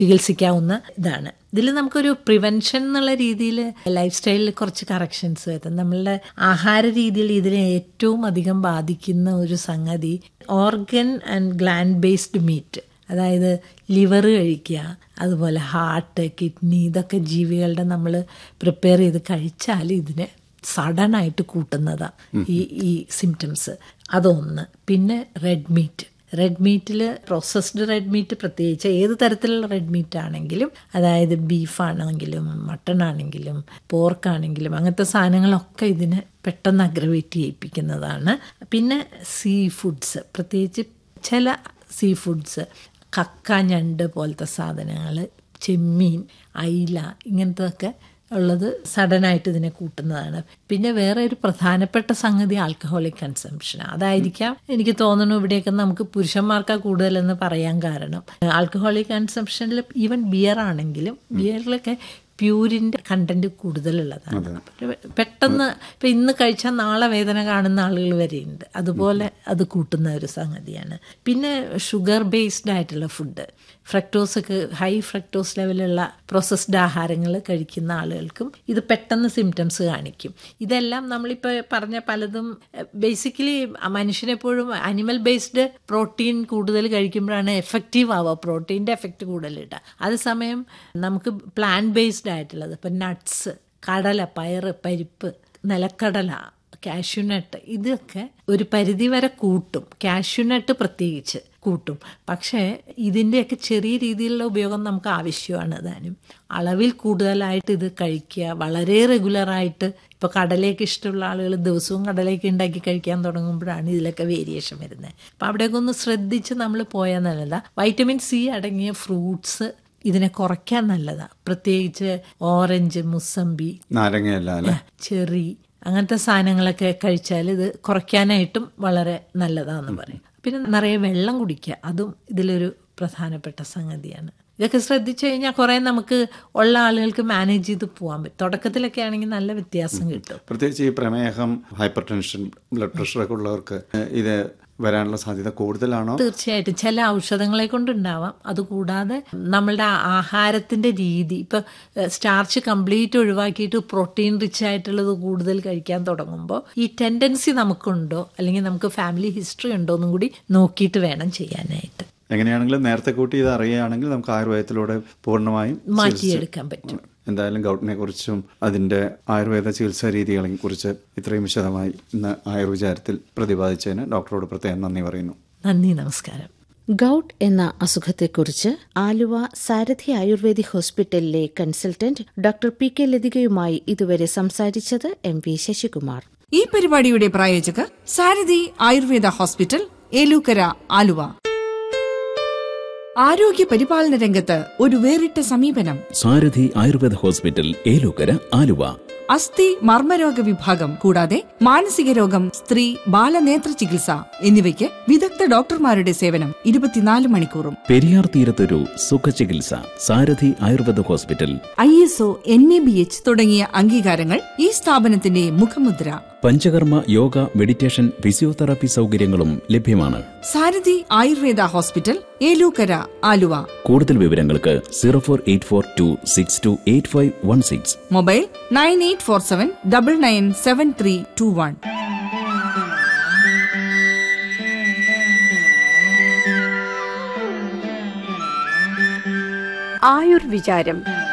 ചികിത്സിക്കാവുന്ന ഇതാണ് ഇതിൽ നമുക്കൊരു പ്രിവെൻഷൻ എന്നുള്ള രീതിയിൽ ലൈഫ് സ്റ്റൈലിൽ കുറച്ച് കറക്ഷൻസ് വരുത്തും നമ്മളുടെ ആഹാര രീതിയിൽ ഇതിനെ ഏറ്റവും അധികം ബാധിക്കുന്ന ഒരു സംഗതി organ and gland based meat അതായത് ലിവർ കഴിക്കുക അതുപോലെ ഹാർട്ട് കിഡ്നി ഇതൊക്കെ ജീവികളുടെ നമ്മൾ പ്രിപ്പയർ ചെയ്ത് കഴിച്ചാൽ ഇതിനെ സഡൻ ആയിട്ട് കൂട്ടുന്നതാണ് ഈ ഈ സിംറ്റംസ് അതൊന്ന് പിന്നെ റെഡ് മീറ്റ് റെഡ് മീറ്റിൽ പ്രോസസ്ഡ് റെഡ് മീറ്റ് പ്രത്യേകിച്ച് ഏത് തരത്തിലുള്ള റെഡ് മീറ്റ് ആണെങ്കിലും അതായത് ബീഫാണെങ്കിലും മട്ടൺ ആണെങ്കിലും പോർക്കാണെങ്കിലും അങ്ങനത്തെ സാധനങ്ങളൊക്കെ ഇതിനെ പെട്ടെന്ന് അഗ്രവേറ്റ് ചെയ്യിപ്പിക്കുന്നതാണ് പിന്നെ സീ ഫുഡ്സ് പ്രത്യേകിച്ച് ചില സീ ഫുഡ്സ് കക്ക ഞണ്ട് പോലത്തെ സാധനങ്ങൾ ചെമ്മീൻ അയില ഇങ്ങനത്തെയൊക്കെ ഉള്ളത് സഡനായിട്ട് ഇതിനെ കൂട്ടുന്നതാണ് പിന്നെ വേറെ ഒരു പ്രധാനപ്പെട്ട സംഗതി ആൽക്കഹോളിക് കൺസംഷൻ അതായിരിക്കാം എനിക്ക് തോന്നുന്നു ഇവിടെയൊക്കെ നമുക്ക് പുരുഷന്മാർക്കാ കൂടുതലെന്ന് പറയാൻ കാരണം ആൽക്കഹോളിക് കൺസംഷനിൽ ഈവൻ ബിയർ ആണെങ്കിലും ബിയറിലൊക്കെ പ്യൂരിൻ്റെ കണ്ടന്റ് കൂടുതലുള്ളതാണ് പെട്ടെന്ന് ഇപ്പം ഇന്ന് കഴിച്ചാൽ നാളെ വേദന കാണുന്ന ആളുകൾ വരെയുണ്ട് അതുപോലെ അത് കൂട്ടുന്ന ഒരു സംഗതിയാണ് പിന്നെ ഷുഗർ ബേസ്ഡ് ആയിട്ടുള്ള ഫുഡ് ഫ്രക്ടോസ് ഒക്കെ ഹൈ ഫ്രക്ടോസ് ലെവലുള്ള പ്രോസസ്ഡ് ആഹാരങ്ങൾ കഴിക്കുന്ന ആളുകൾക്കും ഇത് പെട്ടെന്ന് സിംറ്റംസ് കാണിക്കും ഇതെല്ലാം നമ്മളിപ്പോൾ പറഞ്ഞ പലതും ബേസിക്കലി മനുഷ്യനെപ്പോഴും അനിമൽ ബേസ്ഡ് പ്രോട്ടീൻ കൂടുതൽ കഴിക്കുമ്പോഴാണ് എഫക്റ്റീവ് ആവുക പ്രോട്ടീൻ്റെ എഫക്റ്റ് കൂടുതൽ കിട്ടുക അതേസമയം നമുക്ക് പ്ലാൻ ബേസ്ഡ് ആയിട്ടുള്ളത് ഇപ്പം നട്ട്സ് കടല പയറ് പരിപ്പ് നിലക്കടല കാഷ്യൂനട്ട് ഇതൊക്കെ ഒരു പരിധി വരെ കൂട്ടും കാഷ്യൂനട്ട് പ്രത്യേകിച്ച് കൂട്ടും പക്ഷേ ഇതിൻ്റെയൊക്കെ ചെറിയ രീതിയിലുള്ള ഉപയോഗം നമുക്ക് ആവശ്യമാണ് താനും അളവിൽ കൂടുതലായിട്ട് ഇത് കഴിക്കുക വളരെ റെഗുലറായിട്ട് ഇപ്പോൾ കടലേക്ക് ഇഷ്ടമുള്ള ആളുകൾ ദിവസവും കടലേക്ക് ഉണ്ടാക്കി കഴിക്കാൻ തുടങ്ങുമ്പോഴാണ് ഇതിലൊക്കെ വേരിയേഷൻ വരുന്നത് അപ്പം അവിടെയൊക്കെ ഒന്ന് ശ്രദ്ധിച്ച് നമ്മൾ പോയാൽ നല്ലതാണ് വൈറ്റമിൻ സി അടങ്ങിയ ഫ്രൂട്ട്സ് ഇതിനെ കുറയ്ക്കാൻ നല്ലതാണ് പ്രത്യേകിച്ച് ഓറഞ്ച് മുസമ്പി നാരങ്ങയല്ല അല്ലേ ചെറി അങ്ങനത്തെ സാധനങ്ങളൊക്കെ കഴിച്ചാൽ ഇത് കുറയ്ക്കാനായിട്ടും വളരെ നല്ലതാണെന്ന് പറയും പിന്നെ നിറയെ വെള്ളം കുടിക്കുക അതും ഇതിലൊരു പ്രധാനപ്പെട്ട സംഗതിയാണ് ഇതൊക്കെ ശ്രദ്ധിച്ചു കഴിഞ്ഞാൽ കുറേ നമുക്ക് ഉള്ള ആളുകൾക്ക് മാനേജ് ചെയ്ത് പോകാൻ പറ്റും തുടക്കത്തിലൊക്കെ ആണെങ്കിൽ നല്ല വ്യത്യാസം കിട്ടും പ്രത്യേകിച്ച് ഈ പ്രമേഹം ഹൈപ്പർ ടെൻഷൻ ബ്ലഡ് പ്രഷറൊക്കെ ഉള്ളവർക്ക് ഇത് വരാനുള്ള സാധ്യത കൂടുതലാണോ തീർച്ചയായിട്ടും ചില ഔഷധങ്ങളെ കൊണ്ടുണ്ടാവാം അതുകൂടാതെ നമ്മളുടെ ആഹാരത്തിന്റെ രീതി ഇപ്പൊ സ്റ്റാർച്ച് കംപ്ലീറ്റ് ഒഴിവാക്കിയിട്ട് പ്രോട്ടീൻ റിച്ച് ആയിട്ടുള്ളത് കൂടുതൽ കഴിക്കാൻ തുടങ്ങുമ്പോൾ ഈ ടെൻഡൻസി നമുക്കുണ്ടോ അല്ലെങ്കിൽ നമുക്ക് ഫാമിലി ഹിസ്റ്ററി ഉണ്ടോ എന്നും കൂടി നോക്കിയിട്ട് വേണം ചെയ്യാനായിട്ട് എങ്ങനെയാണെങ്കിലും നേരത്തെ കൂട്ടി ഇത് അറിയുകയാണെങ്കിൽ നമുക്ക് ആയുർവേദത്തിലൂടെ പൂർണ്ണമായും മാറ്റിയെടുക്കാൻ പറ്റും എന്തായാലും ഗൗട്ടിനെ കുറിച്ചും അതിന്റെ ആയുർവേദ ചികിത്സാ രീതികളെ കുറിച്ച് ഇത്രയും വിശദമായി ഇന്ന് ആയുർവിചാരത്തിൽ പ്രതിപാദിച്ചതിന് ഡോക്ടറോട് പ്രത്യേകം നന്ദി പറയുന്നു നന്ദി നമസ്കാരം ഗൌട്ട് എന്ന അസുഖത്തെക്കുറിച്ച് ആലുവ സാരഥി ആയുർവേദിക് ഹോസ്പിറ്റലിലെ കൺസൾട്ടന്റ് ഡോക്ടർ പി കെ ലതികയുമായി ഇതുവരെ സംസാരിച്ചത് എം വി ശശികുമാർ ഈ പരിപാടിയുടെ പ്രായോജകർ സാരഥി ആയുർവേദ ഹോസ്പിറ്റൽ ഏലൂക്കര ആലുവ ആരോഗ്യ പരിപാലന രംഗത്ത് ഒരു വേറിട്ട സമീപനം സാരഥി ആയുർവേദ ഹോസ്പിറ്റൽ ഏലൂക്കര ആലുവ അസ്ഥി മർമ്മരോഗ വിഭാഗം കൂടാതെ മാനസിക രോഗം സ്ത്രീ ബാലനേത്ര ചികിത്സ എന്നിവയ്ക്ക് വിദഗ്ധ ഡോക്ടർമാരുടെ സേവനം ഇരുപത്തിനാല് മണിക്കൂറും പെരിയാർ തീരത്തൊരു സുഖചികിത്സ Sarathi Ayurveda hospital I S O N A B H തുടങ്ങിയ അംഗീകാരങ്ങൾ ഈ സ്ഥാപനത്തിന്റെ മുഖമുദ്ര പഞ്ചകർമ്മ യോഗ മെഡിറ്റേഷൻ ഫിസിയോതെറാപ്പി സൗകര്യങ്ങളും ലഭ്യമാണ് സാരഥി ആയുർവേദ ഹോസ്പിറ്റൽ ഏലൂക്കര ആലുവ കൂടുതൽ വിവരങ്ങൾക്ക് zero four eight four two six two eight five one six mobile nine eight four seven double nine seven three two one ആയുർവിചാരം